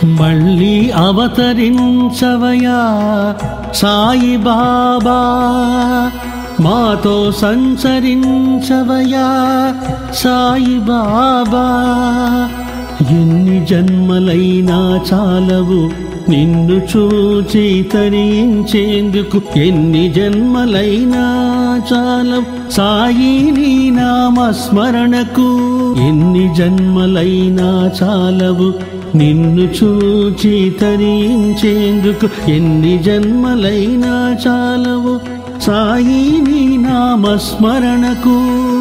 మళ్ళీ అవతరించవయా సాయి బాబా మాతో సంచరించవయా సాయి బాబా ఎన్ని జన్మలైనా చాలవు నిన్ను చూచి తరించేందుకు ఎన్ని జన్మలైనా చాలవు సాయి నీ నామస్మరణకు ఎన్ని జన్మలైనా చాలవు నిన్ను చూచి తరించేందుకు ఎన్ని జన్మలైనా చాలవు సాయి నీ నామస్మరణకు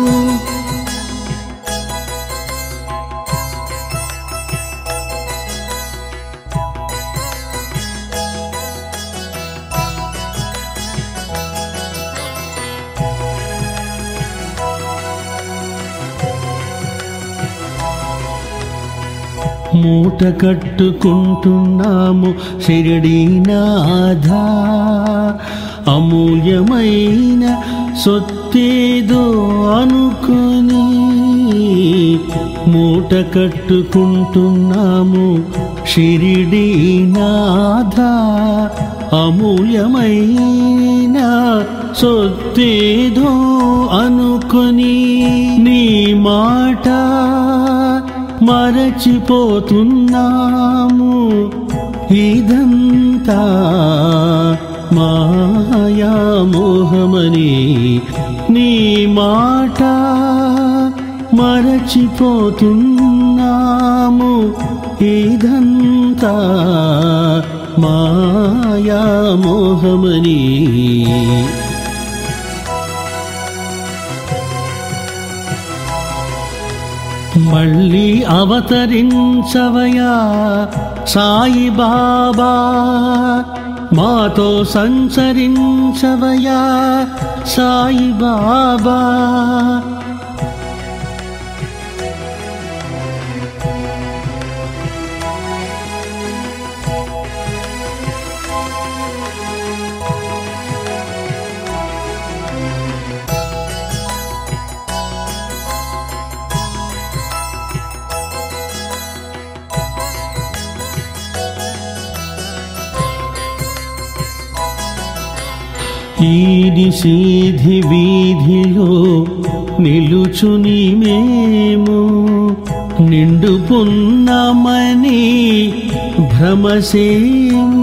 మూట కట్టుకుంటున్నాము షిరిడీనాథా అమూల్యమైన సొత్తేదో అనుకొని మూట కట్టుకుంటున్నాము షిరిడీనాథా అమూల్యమైన సొత్తేదో అనుకొని నీ మాట మరచిపోతున్నాము ఇదంతా మాయామోహమని నీ మాట మరచిపోతున్నాము ఇదంతా మాయామోహమని మళ్ళీ అవతరించవయా సాయి బాబా మాతో సంచరించవయా సాయి బాబా ఈడి సీధి వీధిలో నిలుచుని మేము నిండు పున్నమని భ్రమసేము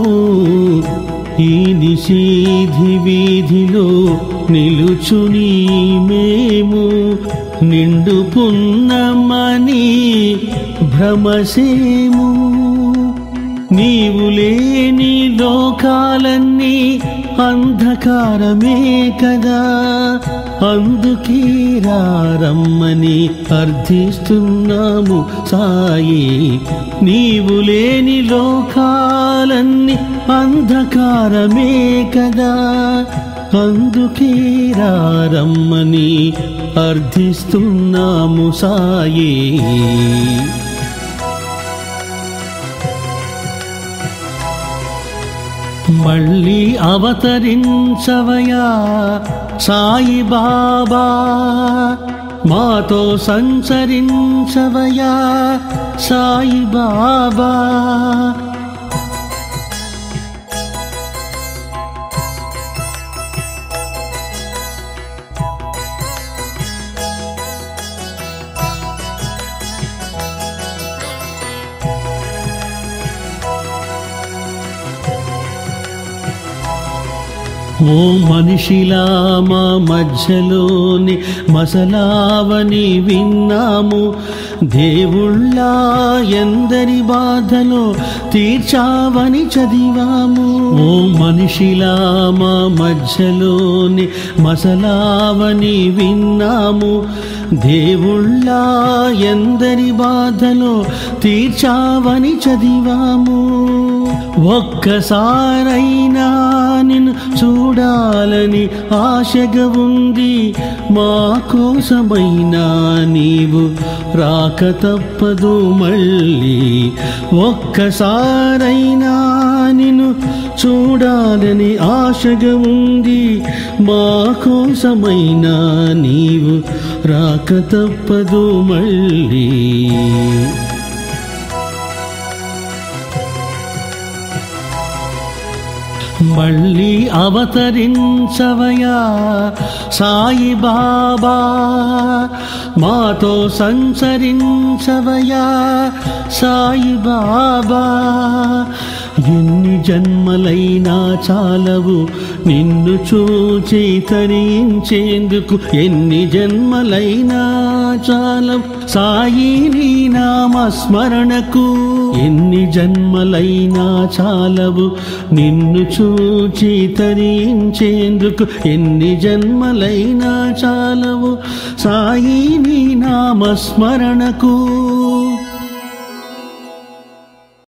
ఈ నిషీధి వీధిలో నిలుచుని మేము నిండు పున్నమని భ్రమసేము నీవు లేని లోకాలన్నీ అంధకారమే కదా అందుకే రమ్మని అర్థిస్తున్నాము సాయి నీవు లేని లోకాలన్నీ అంధకారమే కదా అందుకే రమ్మని అర్థిస్తున్నాము సాయి మళ్ళీ అవతరించవయా సాయి బాబా మాతో సంచరించవయా సాయి బాబా ఓ మనిషిలా మా మధ్యలోని మసలావని విన్నాము దేవుళ్ళా ఎందరి బాధలో తీర్చావని చదివాము ఓ మనిషిలా మా మధ్యలోని మసలావని విన్నాము దేవుళ్ళా ఎందరి బాధలో తీర్చావని చదివాము ఒక్కసారైనా నిన్ను చూడాలని ఆశగా ఉంది మా కోసమైనా నీవు రాక తప్పదు మళ్ళీ ఒక్కసారైనా నిన్ను చూడాలని ఆశగా ఉంది మా కోసమైనా నీవు రాక తప్పదు మళ్ళీ మళ్ళీ అవతరించవయా సాయి బాబా మాతో సంచరించవయా సాయి బాబా ఎన్ని జన్మలైనా చాలవు నిన్ను చూచి తరించేందుకు ఎన్ని జన్మలైనా చాలవు సాయి నీ నామస్మరణకు ఎన్ని జన్మలైనా చాలవు నిన్ను చూచి తరించేందుకు ఎన్ని జన్మలైనా చాలవు సాయి నీ నామస్మరణకు